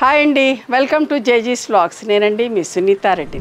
hi అండి welcome to జేజీస్ vlogs నేనండి మీ సునీతారెడ్డి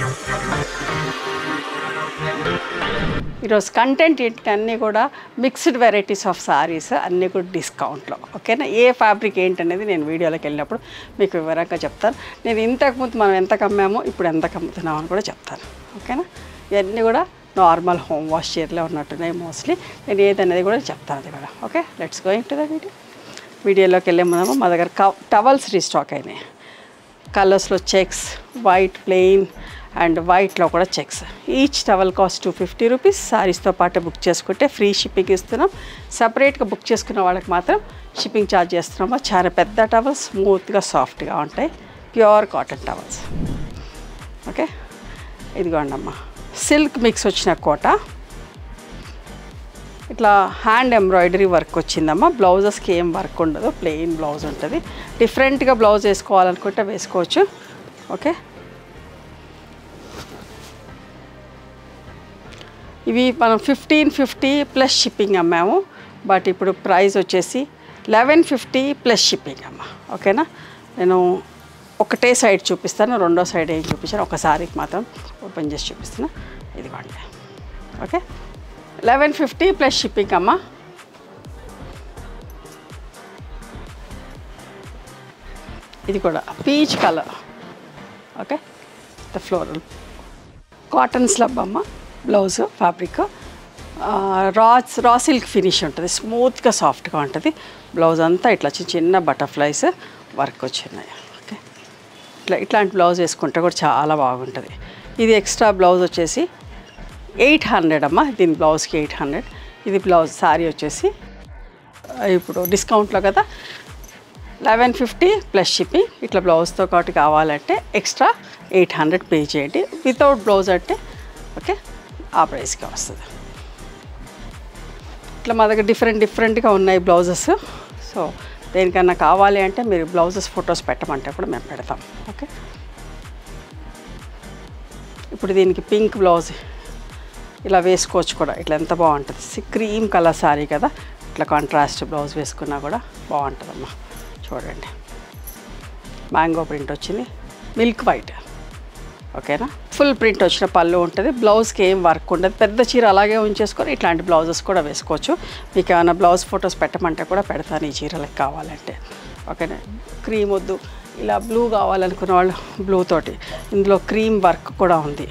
ఈరోజు కంటెంట్ ఏంటి అన్నీ కూడా మిక్స్డ్ వెరైటీస్ ఆఫ్ సారీస్ అన్నీ కూడా డిస్కౌంట్లో ఓకేనా ఏ ఫ్యాబ్రిక్ ఏంటనేది నేను వీడియోలోకి వెళ్ళినప్పుడు మీకు వివరంగా చెప్తాను నేను ఇంతకుముందు మనం ఎంత కమ్మామో ఇప్పుడు ఎంత కమ్ముతున్నామో అని కూడా చెప్తాను ఓకేనా ఇవన్నీ కూడా నార్మల్ హోమ్ వాష్ చీరలే ఉన్నట్టున్నాయి మోస్ట్లీ నేను ఏదనేది కూడా చెప్తాను అది కూడా okay let's going to the video వీడియోలోకి వెళ్ళే ముందు మా దగ్గర టవల్స్ రీస్టాక్ అయినాయి కలర్స్లో చెక్స్ వైట్ ప్లెయిన్ అండ్ వైట్లో కూడా checks each towel cost two fifty rupees సారీస్తో పాటు బుక్ చేసుకుంటే ఫ్రీ షిప్పింగ్ ఇస్తున్నాం సపరేట్గా బుక్ చేసుకున్న వాళ్ళకి మాత్రం షిప్పింగ్ ఛార్జ్ చేస్తున్నాము చాలా పెద్ద టవల్స్ స్మూత్గా సాఫ్ట్గా ఉంటాయి ప్యూర్ కాటన్ టవల్స్ ఓకే ఇదిగోండి అమ్మా సిల్క్ మిక్స్ వచ్చిన కోట ఇట్లా హ్యాండ్ ఎంబ్రాయిడరీ వర్క్ వచ్చిందమ్మా బ్లౌజెస్కి ఏం వర్క్ ఉండదు ప్లెయిన్ బ్లౌజ్ ఉంటుంది డిఫరెంట్గా బ్లౌజ్ వేసుకోవాలనుకుంటే వేసుకోవచ్చు ఓకే ఇవి మనం ఫిఫ్టీన్ ఫిఫ్టీ ప్లస్ షిప్పింగ్ అమ్మాము బట్ ఇప్పుడు ప్రైస్ వచ్చేసి లెవెన్ ఫిఫ్టీ ప్లస్ షిప్పింగ్ అమ్మ ఓకేనా నేను ఒకటే సైడ్ చూపిస్తాను రెండో సైడ్ ఏం చూపించాను ఒకసారికి మాత్రం ఓపెన్ చేసి చూపిస్తాను ఇదిగోండి okay eleven fifty plus shipping అమ్మా ఇది కూడా peach colour okay the floral cotton slub అమ్మ blouse fabric raw raw silk finish ఉంటుంది స్మూత్గా సాఫ్ట్గా ఉంటుంది బ్లౌజ్ అంతా ఇట్లా చిన్న చిన్న బటర్ఫ్లైస్ వర్క్ వచ్చినాయి ఓకే ఇట్లా ఇట్లాంటి బ్లౌజ్ వేసుకుంటే కూడా చాలా బాగుంటుంది ఇది ఎక్స్ట్రా బ్లౌజ్ వచ్చేసి ఎయిట్ హండ్రెడ్ అమ్మ దీని బ్లౌజ్కి ఎయిట్ హండ్రెడ్ ఇది బ్లౌజ్ శారీ వచ్చేసి ఆ, ఇప్పుడు డిస్కౌంట్లో కదా లెవెన్ ఫిఫ్టీ ప్లస్ షిప్పింగ్ ఇట్లా బ్లౌజ్తో పాటు కావాలంటే ఎక్స్ట్రా ఎయిట్ హండ్రెడ్ పే చేయండి వితౌట్ బ్లౌజ్ అంటే ఓకే ఆ ప్రైస్కి వస్తుంది ఇట్లా మా దగ్గర డిఫరెంట్ డిఫరెంట్గా ఉన్నాయి బ్లౌజెస్ సో దేనికన్నా కావాలి అంటే మీరు బ్లౌజెస్ ఫొటోస్ పెట్టమంటే కూడా మేము పెడతాం ఓకే ఇప్పుడు దీనికి పింక్ బ్లౌజ్ ఇలా వేసుకోవచ్చు కూడా ఇట్లా ఎంత బాగుంటుంది క్రీమ్ కలర్ శారీ కదా ఇట్లా కాంట్రాస్ట్ బ్లౌజ్ వేసుకున్నా కూడా బాగుంటుందమ్మా చూడండి మ్యాంగో ప్రింట్ వచ్చింది మిల్క్ వైట్ ఓకేనా ఫుల్ ప్రింట్ వచ్చిన పళ్ళు ఉంటుంది బ్లౌజ్కి ఏం వర్క్ ఉండదు పెద్ద చీర అలాగే ఉంచేసుకొని ఇట్లాంటి బ్లౌజెస్ కూడా వేసుకోవచ్చు మీకు ఏమైనా బ్లౌజ్ ఫొటోస్ పెట్టమంటే కూడా పెడతాను ఈ చీరలకు కావాలంటే ఓకేనా క్రీమ్ వద్దు ఇలా బ్లూ కావాలనుకున్న వాళ్ళు బ్లూ తోటి ఇందులో క్రీమ్ వర్క్ కూడా ఉంది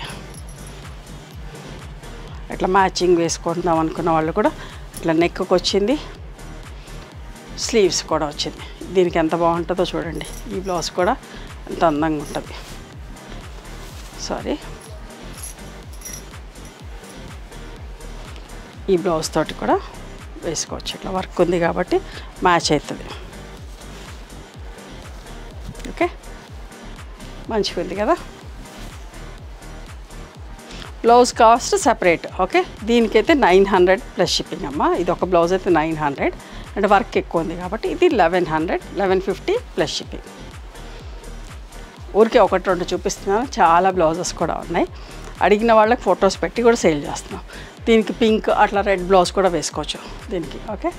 ఇట్లా మ్యాచింగ్ వేసుకుందాం అనుకున్న వాళ్ళు కూడా ఇట్లా నెక్కి వచ్చింది స్లీవ్స్ కూడా వచ్చింది దీనికి ఎంత బాగుంటుందో చూడండి ఈ బ్లౌజ్ కూడా ఎంత అందంగా ఉంటుంది సారీ ఈ బ్లౌజ్ తోటి కూడా వేసుకోవచ్చు ఇట్లా వర్క్ ఉంది కాబట్టి మ్యాచ్ అవుతుంది ఓకే మంచిగా ఉంది కదా బ్లౌజ్ కాస్ట్ సపరేట్ ఓకే దీనికైతే నైన్ హండ్రెడ్ ప్లస్ షిప్పింగ్ అమ్మ ఇది ఒక బ్లౌజ్ అయితే నైన్ హండ్రెడ్ అంటే వర్క్ ఎక్కువ ఉంది కాబట్టి ఇది eleven hundred eleven fifty plus shipping ఊరికే ఒకటి రెండు చూపిస్తున్నాను చాలా బ్లౌజెస్ కూడా ఉన్నాయి అడిగిన వాళ్ళకి ఫొటోస్ పెట్టి కూడా సేల్ చేస్తున్నాం దీనికి పింక్ అట్లా రెడ్ బ్లౌజ్ కూడా వేసుకోవచ్చు దీనికి ఓకే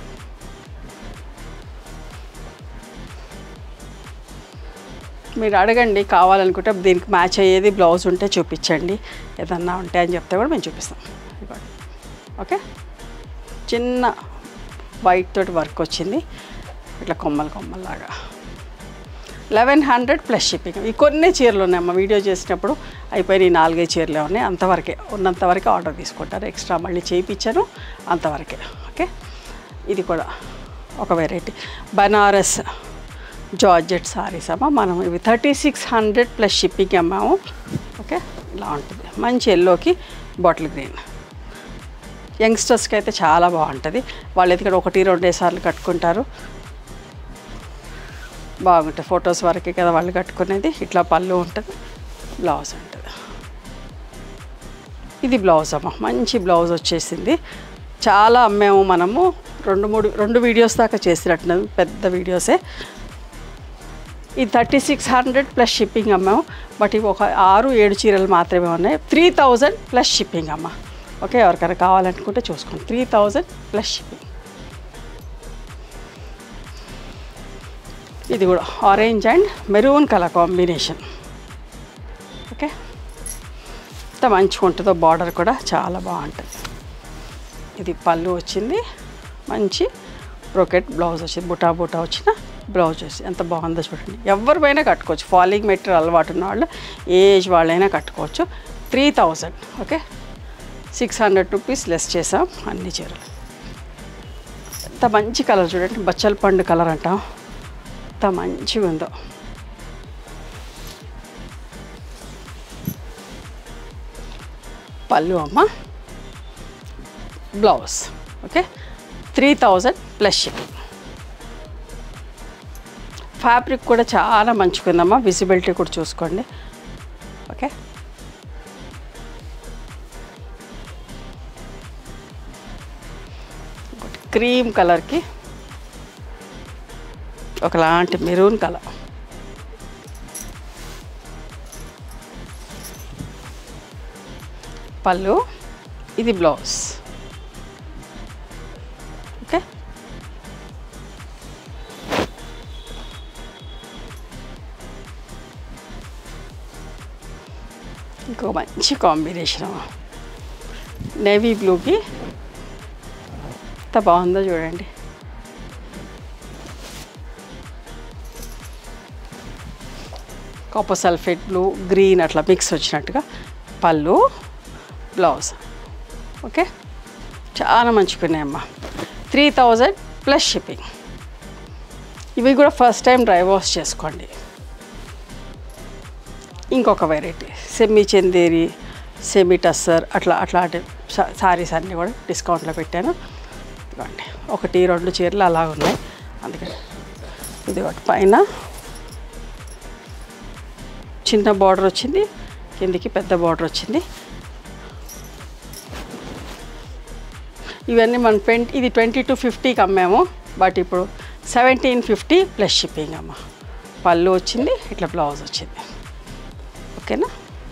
మీరు అడగండి కావాలనుకుంటే దీనికి మ్యాచ్ అయ్యేది బ్లౌజ్ ఉంటే చూపించండి ఏదన్నా ఉంటే అని చెప్తే కూడా మేము చూపిస్తాం ఇదిగోండి ఓకే చిన్న వైట్ తోటి వర్క్ వచ్చింది ఇట్లా కొమ్మలు కొమ్మల్లాగా లెవెన్ హండ్రెడ్ ప్లస్ షిప్పింగ్ ఈ కొన్ని చీరలు ఉన్నాయి అమ్మ వీడియో చేసినప్పుడు అయిపోయిన ఈ నాలుగైదు చీరలే ఉన్నాయి అంతవరకే ఉన్నంతవరకే ఆర్డర్ తీసుకుంటారు ఎక్స్ట్రా మళ్ళీ చేయించాను అంతవరకే ఓకే ఇది కూడా ఒక వెరైటీ బనారస్ జార్జెట్ సారీస్ అమ్మ మనం ఇవి thirty six hundred plus shipping అమ్మాము ఓకే ఇలా ఉంటుంది మంచి ఎల్లోకి బాటిల్ గ్రీన్ యంగ్స్టర్స్కి అయితే చాలా బాగుంటుంది వాళ్ళు ఎందుకంటే ఒకటి రెండే సార్లు కట్టుకుంటారు బాగుంటుంది ఫొటోస్ వరకే కదా వాళ్ళు కట్టుకునేది ఇట్లా పళ్ళు ఉంటుంది బ్లౌజ్ ఉంటుంది ఇది బ్లౌజ్ అమ్మ మంచి బ్లౌజ్ వచ్చేసింది చాలా అమ్మాము మనము రెండు మూడు రెండు వీడియోస్ దాకా చేసినట్టున్నాం పెద్ద వీడియోసే ఈ thirty six hundred plus shipping అమ్మాము బట్ ఇవి ఒక ఆరు ఏడు చీరలు మాత్రమే ఉన్నాయి త్రీ థౌజండ్ ప్లస్ షిప్పింగ్ అమ్మ ఓకే ఎవరికైనా కావాలనుకుంటే చూసుకోండి త్రీ థౌజండ్ ప్లస్ షిప్పింగ్ ఇది కూడా orange and maroon colour combination okay ఎంత మంచిగా ఉంటుందో బార్డర్ కూడా చాలా బాగుంటుంది ఇది పళ్ళు వచ్చింది మంచి బ్రోకెట్ బ్లౌజ్ వచ్చింది బుటా బుటా వచ్చిన బ్లౌజ్ వచ్చి ఎంత బాగుందో చూడండి ఎవరిపైనా కట్టుకోవచ్చు ఫాలింగ్ మెటీరియల్ అలవాటు ఉన్న వాళ్ళు ఏ ఏజ్ వాళ్ళైనా కట్టుకోవచ్చు three thousand okay six hundred rupees less చేసాం అన్ని చీరలు ఎంత మంచి కలర్ చూడండి బచ్చల పండు కలర్ అంటాం ఎంత మంచిగా ఉందో పళ్ళు అమ్మ blouse okay three thousand plus shipping fabric కూడా చాలా మంచిగుందమ్మా విజిబిలిటీ కూడా చూసుకోండి ఓకే క్రీమ్ కలర్కి ఒకలాంటి మెరూన్ కలర్ పళ్ళు ఇది బ్లౌజ్ ఓకే ఇంకో మంచి కాంబినేషన్ నేవీ బ్లూకి ఎంత బాగుందో చూడండి కాపర్ సల్ఫేట్ బ్లూ గ్రీన్ అట్లా మిక్స్ వచ్చినట్టుగా పళ్ళు బ్లౌజ్ ఓకే చాలా మంచిగున్నాయమ్మా త్రీ థౌజండ్ ప్లస్ షిప్పింగ్ ఇవి కూడా ఫస్ట్ టైం డ్రై వాష్ చేసుకోండి ఇంకొక variety semi Chanderi semi tussar అట్లా అట్లాంటి సారీస్ అన్నీ కూడా డిస్కౌంట్లో పెట్టాను ఇదిగోండి ఒకటి రెండు చీరలు అలా ఉన్నాయి అందుకని ఇది ఒకటి పైన చిన్న బార్డర్ వచ్చింది కిందికి పెద్ద బార్డర్ వచ్చింది ఇవన్నీ మన ట్వంటీ ఇది ట్వంటీ టు ఫిఫ్టీకి అమ్మాము బట్ ఇప్పుడు సెవెంటీన్ ఫిఫ్టీ ప్లస్ షిప్పింగ్ అమ్మ పళ్ళు వచ్చింది ఇట్లా బ్లౌజ్ వచ్చింది ఓకేనా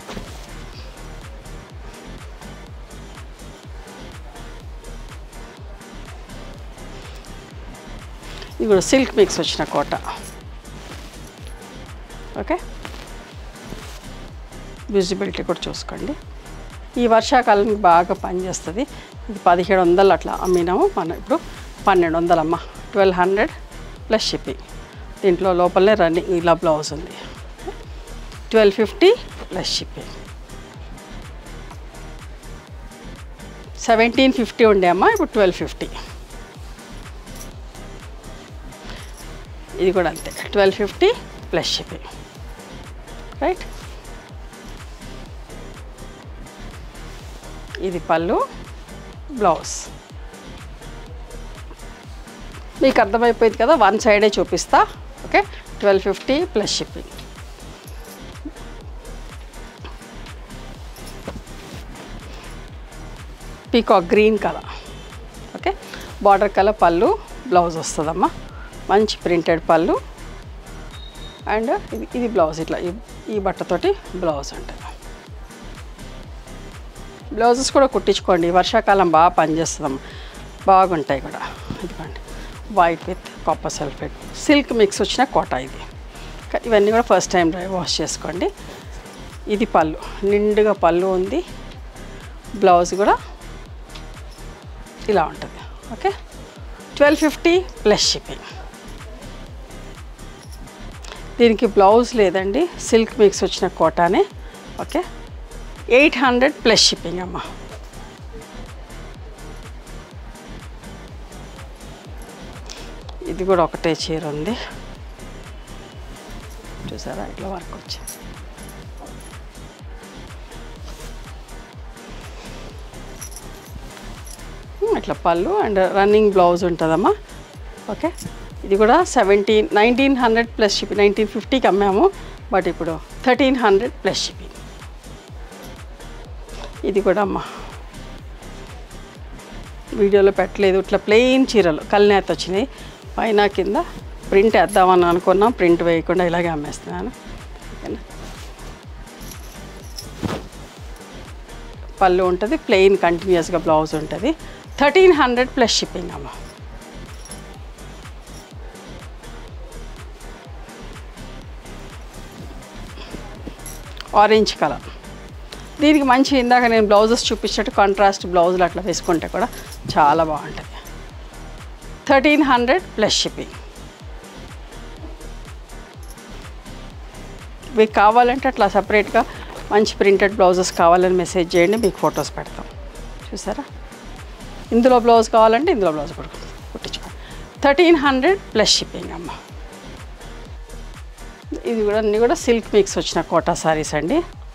ఇది కూడా సిల్క్ మిక్స్ వచ్చిన కోట ఓకే విజిబిలిటీ కూడా చూసుకోండి ఈ వర్షాకాలానికి బాగా పనిచేస్తుంది ఇది పదిహేడు వందలు అట్లా అమ్మినాము మనం ఇప్పుడు పన్నెండు వందలు అమ్మ ట్వెల్వ్ హండ్రెడ్ ప్లస్ షిప్పింగ్ దీంట్లో లోపలనే రన్నింగ్ ఇలా బ్లౌజ్ ఉంది twelve fifty plus shipping seventeen fifty ఉండే అమ్మ ఇప్పుడు ట్వెల్వ్ ఫిఫ్టీ ఇది కూడా అంతే twelve fifty plus shipping right ఇది పళ్ళు బ్లౌజ్ మీకు అర్థమైపోయింది కదా వన్ సైడే చూపిస్తా okay twelve fifty plus shipping peacock green colour okay border colour పళ్ళు బ్లౌజ్ వస్తుందమ్మా మంచి ప్రింటెడ్ పళ్ళు అండ్ ఇది ఇది బ్లౌజ్ ఇట్లా ఈ- ఈ బట్టతోటి బ్లౌజ్ ఉంటుంది బ్లౌజెస్ కూడా కుట్టించుకోండి వర్షాకాలం బాగా పనిచేస్తుందమ్మా బాగుంటాయి కూడా ఇదిగోండి white with copper sulphate silk mix వచ్చిన కోట ఇది క- ఇవన్నీ కూడా ఫస్ట్ టైం డ్రై వాష్ చేసుకోండి ఇది పళ్ళు నిండుగా పళ్ళు ఉంది బ్లౌజ్ కూడా ఇలా ఉంటుంది okay twelve fifty plus shipping దీనికి బ్లౌజ్ లేదండి సిల్క్ మిక్స్ వచ్చిన కోటానే okay eight hundred plus shipping అమ్మ ఇది కూడా ఒకటే చీర ఉంది చూసారా ఇట్లా వర్క్ వచ్చింది ఉమ్, ఇట్లా పళ్ళు అండ్ రన్నింగ్ బ్లౌజ్ ఉంటుందమ్మా ఓకే ఇది కూడా seventeen nineteen hundred plus shipping nineteen ఫిఫ్టీకి అమ్మాము బట్ ఇప్పుడు థర్టీన్ హండ్రెడ్ ప్లస్ షిప్పింగ్ ఇది కూడా అమ్మా వీడియోలో పెట్టలేదు ఇట్లా ప్లెయిన్ చీరలు కల్నేత వచ్చినాయి పైన కింద ప్రింట్ వేద్దామని అనుకున్నాం ప్రింట్ వేయకుండా ఇలాగే అమ్మేస్తున్నాను ఓకేనా పళ్ళు ఉంటుంది ప్లెయిన్ కంటిన్యూస్గా బ్లౌజ్ ఉంటుంది థర్టీన్ హండ్రెడ్ ప్లస్ షిప్పింగ్ అమ్మ ఆరెంజ్ కలర్ దీనికి మంచి ఇందాక నేను బ్లౌజెస్ చూపించినట్టు కాంట్రాస్ట్ బ్లౌజులు అట్లా వేసుకుంటే కూడా చాలా బాగుంటుంది థర్టీన్ హండ్రెడ్ ప్లస్ షిప్పింగ్ మీకు కావాలంటే అట్లా సపరేట్గా మంచి ప్రింటెడ్ బ్లౌజెస్ కావాలని మెసేజ్ చేయండి మీకు ఫొటోస్ పెడతాం చూసారా ఇందులో బ్లౌజ్ కావాలంటే ఇందులో బ్లౌజ్ కూడా కుట్టించుకోండి థర్టీన్ హండ్రెడ్ ప్లస్ షిప్పింగ్ అమ్మ ఇది కూడా అన్నీ కూడా సిల్క్ మిక్స్ వచ్చిన కోటా సారీస్ అండి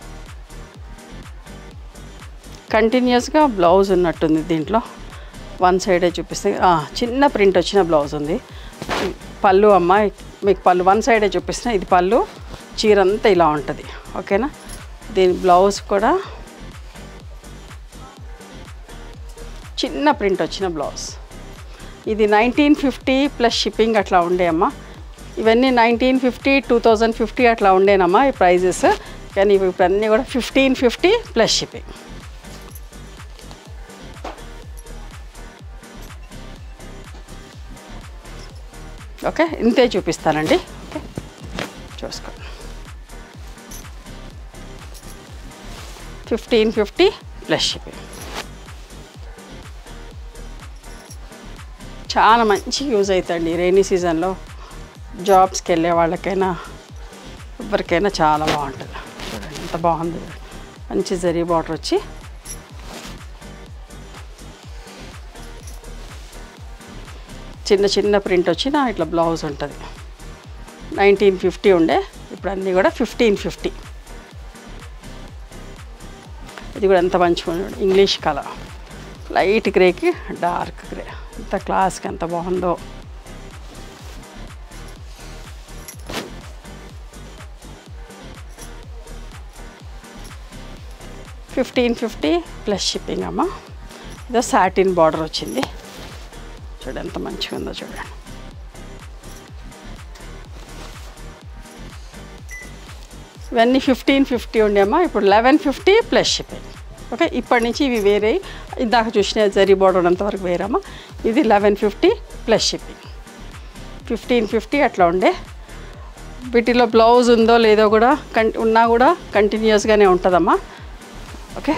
కంటిన్యూస్గా బ్లౌజ్ ఉన్నట్టుంది దీంట్లో వన్ సైడే చూపిస్తే ఆ, చిన్న ప్రింట్ వచ్చిన బ్లౌజ్ ఉంది పళ్ళు అమ్మ మీకు పళ్ళు వన్ సైడే చూపిస్తున్నా ఇది పళ్ళు చీర అంతా ఇలా ఉంటుంది ఓకేనా దీని బ్లౌజ్ కూడా చిన్న ప్రింట్ వచ్చిన బ్లౌజ్ ఇది నైన్టీన్ ఫిఫ్టీ ప్లస్ షిప్పింగ్ అట్లా ఉండే అమ్మా ఇవన్నీ nineteen fifty two thousand fifty అట్లా ఉండేనమ్మా ఈ ప్రైజెస్ కానీ ఇవి ఇప్పుడు అన్నీ కూడా fifteen fifty plus shipping okay ఇంతే చూపిస్తానండి ఓకే చూసుకో ఫిఫ్టీన్ ఫిఫ్టీ ప్లస్ షిప్పింగ్ చాలా మంచి యూజ్ అవుతుంది రైనీ సీజన్లో జాబ్స్కి వెళ్ళే వాళ్ళకైనా ఎవరికైనా చాలా బాగుంటుంది చూడండి ఎంత బాగుంది మంచి జరీ బార్డర్ వచ్చి చిన్న చిన్న ప్రింట్ వచ్చిన ఇట్లా బ్లౌజ్ ఉంటుంది నైన్టీన్ ఫిఫ్టీ ఉండే ఇప్పుడు అన్నీ కూడా ఫిఫ్టీన్ ఫిఫ్టీ ఇది కూడా ఎంత మంచిగా ఉంది ఇంగ్లీష్ కలర్ లైట్ గ్రేకి డార్క్ గ్రే ఎంత క్లాస్కి ఎంత బాగుందో ఫిఫ్టీన్ ఫిఫ్టీ ప్లస్ షిప్పింగ్ అమ్మ ఇదో సాటిన్ బార్డర్ వచ్చింది చూడండి ఎంత మంచిగా ఉందో చూడండి ఇవన్నీ ఫిఫ్టీన్ ఫిఫ్టీ ఉండేమ్మా ఇప్పుడు eleven fifty plus shipping okay ఇప్పటి నుంచి ఇవి వేరే ఇందాక చూసిన జరీ బార్డర్ ఉన్నంతవరకు వేరమ్మా ఇది eleven fifty plus shipping fifteen fifty అట్లా ఉండే వీటిలో బ్లౌజ్ ఉందో లేదో కూడా కం ఉన్నా కూడా కంటిన్యూస్గానే ఉంటుందమ్మా ఓకే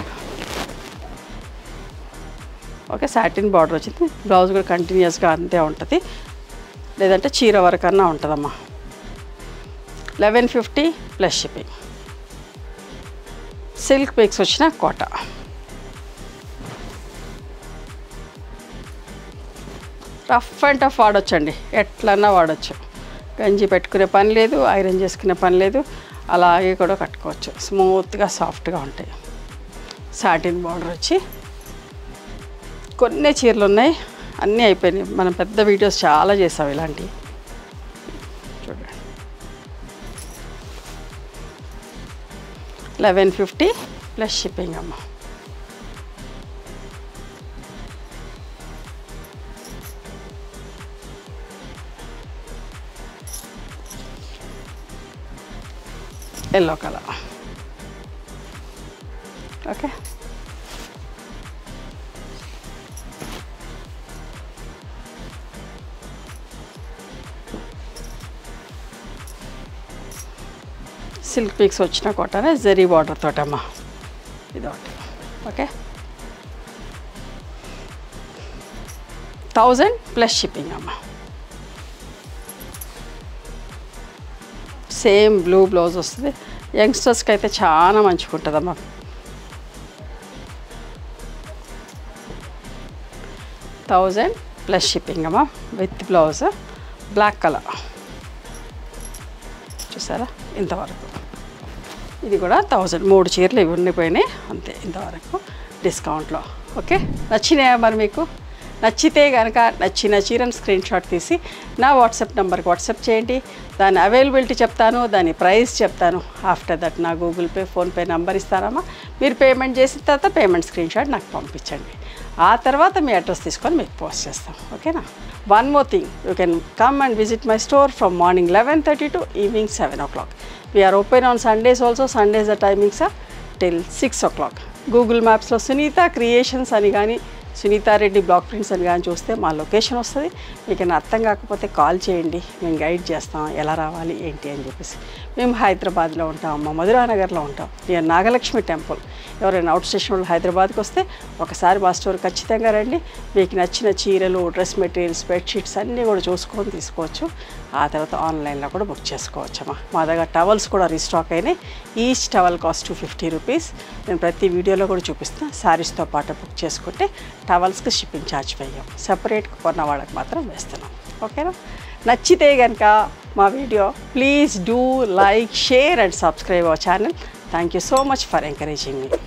ఓకే సాటిన్ బార్డర్ వచ్చింది బ్లౌజ్ కూడా కంటిన్యూస్గా అంతే ఉంటుంది లేదంటే చీర వరకు అన్నా ఉంటుందమ్మా eleven fifty plus shipping silk పిక్స్ వచ్చిన కోట రఫ్ అండ్ టఫ్ వాడొచ్చండి ఎట్లన్నా వాడచ్చు గంజి పెట్టుకునే పని లేదు ఐరన్ చేసుకునే పని లేదు అలాగే కూడా కట్టుకోవచ్చు స్మూత్గా సాఫ్ట్గా ఉంటాయి సాటిన్ బార్డర్ వచ్చి కొన్ని చీరలు ఉన్నాయి అన్నీ అయిపోయినాయి మనం పెద్ద వీడియోస్ చాలా చేసాం ఇలాంటివి చూడండి లెవెన్ ఫిఫ్టీ ప్లస్ షిప్పింగ్ అమ్మ ఎల్లో కలర్ ఓకే సిల్క్ పీక్స్ వచ్చిన కొట్టనే జరీ బార్డర్ తోటమ్మా ఇది ఒకటి ఓకే థౌజండ్ ప్లస్ షిప్పింగ్ అమ్మ సేమ్ బ్లూ బ్లౌజ్ వస్తుంది యంగ్స్టర్స్కి అయితే చాలా మంచిగా ఉంటుందమ్మా థౌజండ్ ప్లస్ షిప్పింగ్ అమ్మా విత్ బ్లౌజ్ బ్లాక్ కలర్ చూసారా ఇంతవరకు ఇది కూడా థౌజండ్ మూడు చీరలు ఇవి ఉండిపోయినాయి అంతే ఇంతవరకు డిస్కౌంట్లో ఓకే నచ్చినాయా మరి మీకు నచ్చితే కనుక నచ్చిన చీరను స్క్రీన్ షాట్ తీసి నా వాట్సాప్ నెంబర్కి వాట్సాప్ చేయండి దాని అవైలబిలిటీ చెప్తాను దాని ప్రైస్ చెప్తాను ఆఫ్టర్ దట్ నా గూగుల్ పే ఫోన్పే నెంబర్ ఇస్తానమ్మా మీరు పేమెంట్ చేసిన తర్వాత పేమెంట్ స్క్రీన్ షాట్ నాకు పంపించండి ఆ తర్వాత మీ అడ్రస్ తీసుకొని మీకు పోస్ట్ చేస్తాం ఓకేనా one more thing you can come and visit my store from morning eleven thirty to evening seven o'clock we're open on Sundays also Sundays the timings are till six o'clock Google మ్యాప్స్లో సునీత క్రియేషన్స్ అని కానీ Sunitha Reddy block prints అని కానీ చూస్తే మా location వస్తుంది మీకు ఏమైనా అర్థం కాకపోతే కాల్ చేయండి మేము గైడ్ చేస్తాం ఎలా రావాలి ఏంటి అని చెప్పేసి మేము హైదరాబాద్లో ఉంటాం మా మధురానగర్లో ఉంటాం నియర్ నాగలక్ష్మి టెంపుల్ ఎవరైనా అవుట్ స్టేషన్ వాళ్ళు హైదరాబాద్కి వస్తే ఒకసారి మా స్టోర్ ఖచ్చితంగా రండి మీకు నచ్చిన చీరలు డ్రెస్ మెటీరియల్స్ బెడ్షీట్స్ అన్నీ కూడా చూసుకొని తీసుకోవచ్చు ఆ తర్వాత ఆన్లైన్లో కూడా బుక్ చేసుకోవచ్చు అమ్మా మా దగ్గర టవల్స్ కూడా రీస్టాక్ అయినాయి each towel cost two fifty rupees నేను ప్రతి వీడియోలో కూడా చూపిస్తాను శారీస్తో పాటు బుక్ చేసుకుంటే టవల్స్కి షిప్పింగ్ ఛార్జ్ వేయం సెపరేట్గా కొన్న వాళ్ళకి మాత్రం వేస్తున్నాం ఓకేనా నచ్చితే కనుక మా video please do like share and subscribe our channel thank you so much for encouraging me